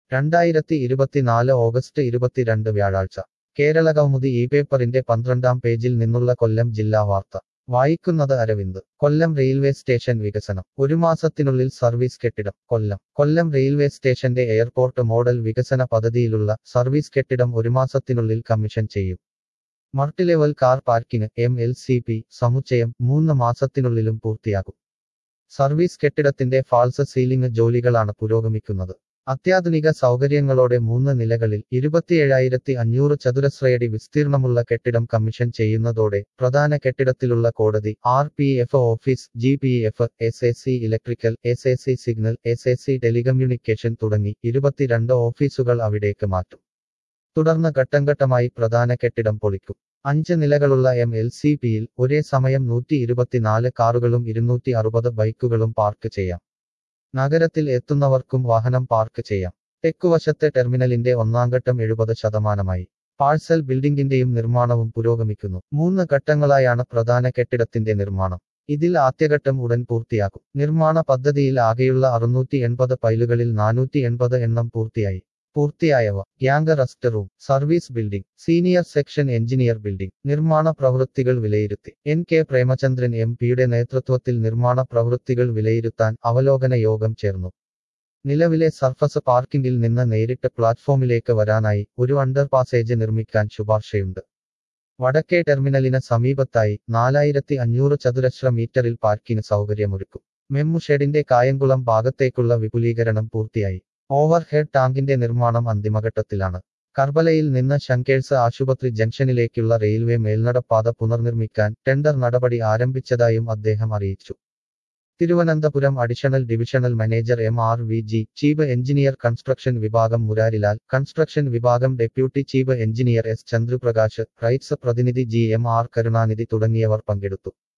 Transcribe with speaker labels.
Speaker 1: രണ്ടായിരത്തി ഇരുപത്തിനാല് ഓഗസ്റ്റ് ഇരുപത്തിരണ്ട് വ്യാഴാഴ്ച കേരള കൗമുദി ഈ പേപ്പറിന്റെ പന്ത്രണ്ടാം പേജിൽ നിന്നുള്ള കൊല്ലം ജില്ലാ വാർത്ത വായിക്കുന്നത് അരവിന്ദ് കൊല്ലം റെയിൽവേ സ്റ്റേഷൻ വികസനം ഒരു മാസത്തിനുള്ളിൽ സർവീസ് കെട്ടിടം കൊല്ലം കൊല്ലം റെയിൽവേ സ്റ്റേഷന്റെ എയർപോർട്ട് മോഡൽ വികസന പദ്ധതിയിലുള്ള സർവീസ് കെട്ടിടം ഒരു മാസത്തിനുള്ളിൽ കമ്മീഷൻ ചെയ്യും multilevel car parking M L C P സമുച്ചയം മൂന്ന് മാസത്തിനുള്ളിലും പൂർത്തിയാകും സർവീസ് കെട്ടിടത്തിന്റെ ഫാൾസ് സീലിംഗ് ജോലികളാണ് പുരോഗമിക്കുന്നത് അത്യാധുനിക സൗകര്യങ്ങളോടെ മൂന്ന് നിലകളിൽ ഇരുപത്തിയേഴായിരത്തി അഞ്ഞൂറ് ചതുരശ്രയടി വിസ്തീർണമുള്ള കെട്ടിടം കമ്മീഷൻ ചെയ്യുന്നതോടെ പ്രധാന കെട്ടിടത്തിലുള്ള കോടതി R P F office G P F S A C electrical S A C signal S A C telecommunication തുടങ്ങി ഇരുപത്തിരണ്ട് ഓഫീസുകൾ അവിടേക്ക് മാറ്റും തുടർന്ന് ഘട്ടംഘട്ടമായി പ്രധാന കെട്ടിടം പൊളിക്കും അഞ്ച് നിലകളുള്ള എം എൽ സി പിയിൽ ഒരേ സമയം നൂറ്റി ഇരുപത്തിനാല് കാറുകളും ഇരുന്നൂറ്റി അറുപത് ബൈക്കുകളും പാർക്ക് ചെയ്യാം നഗരത്തിൽ എത്തുന്നവർക്കും വാഹനം പാർക്ക് ചെയ്യാം തെക്കുവശത്തെ ടെർമിനലിന്റെ ഒന്നാംഘട്ടം എഴുപത് ശതമാനമായി പാഴ്സൽ ബിൽഡിംഗിന്റെയും നിർമ്മാണവും പുരോഗമിക്കുന്നു മൂന്ന് ഘട്ടങ്ങളായാണ് പ്രധാന കെട്ടിടത്തിന്റെ നിർമ്മാണം ഇതിൽ ആദ്യഘട്ടം ഉടൻ പൂർത്തിയാക്കും നിർമ്മാണ പദ്ധതിയിൽ ആകെയുള്ള അറുന്നൂറ്റി എൺപത് പൈലുകളിൽ നാനൂറ്റി എൺപത് എണ്ണം പൂർത്തിയായി പൂർത്തിയായവ gang rest room service building senior section engineer building നിർമ്മാണ പ്രവൃത്തികൾ വിലയിരുത്തി എൻ കെ പ്രേമചന്ദ്രൻ എം പിയുടെ നേതൃത്വത്തിൽ നിർമ്മാണ പ്രവൃത്തികൾ വിലയിരുത്താൻ അവലോകന യോഗം ചേർന്നു നിലവിലെ സർഫസ് പാർക്കിംഗിൽ നിന്ന് നേരിട്ട് പ്ലാറ്റ്ഫോമിലേക്ക് വരാനായി ഒരു അണ്ടർ പാസേജ് നിർമ്മിക്കാൻ ശുപാർശയുണ്ട് വടക്കേ ടെർമിനലിന് സമീപത്തായി നാലായിരത്തി അഞ്ഞൂറ് ചതുരശ്ര മീറ്ററിൽ പാർക്കിംഗ് സൗകര്യമൊരുക്കും മെമ്മുഷെഡിന്റെ കായംകുളം ഭാഗത്തേക്കുള്ള വിപുലീകരണം പൂർത്തിയായി ഓവർ ഹെഡ് ടാങ്കിന്റെ നിർമ്മാണം അന്തിമഘട്ടത്തിലാണ് കർബലയിൽ നിന്ന് ശങ്കേഴ്സ് ആശുപത്രി ജംഗ്ഷനിലേക്കുള്ള റെയിൽവേ മേൽനടപ്പാത പുനർനിർമ്മിക്കാൻ ടെൻഡർ നടപടി ആരംഭിച്ചതായും അദ്ദേഹം അറിയിച്ചു Thiruvananthapuram additional divisional manager M R V G chief engineer construction വിഭാഗം മുരാരിലാൽ കൺസ്ട്രക്ഷൻ വിഭാഗം deputy chief engineer S Chandraprakash RITES പ്രതിനിധി ജി എം ആർ കരുണാനിധി തുടങ്ങിയവർ പങ്കെടുത്തു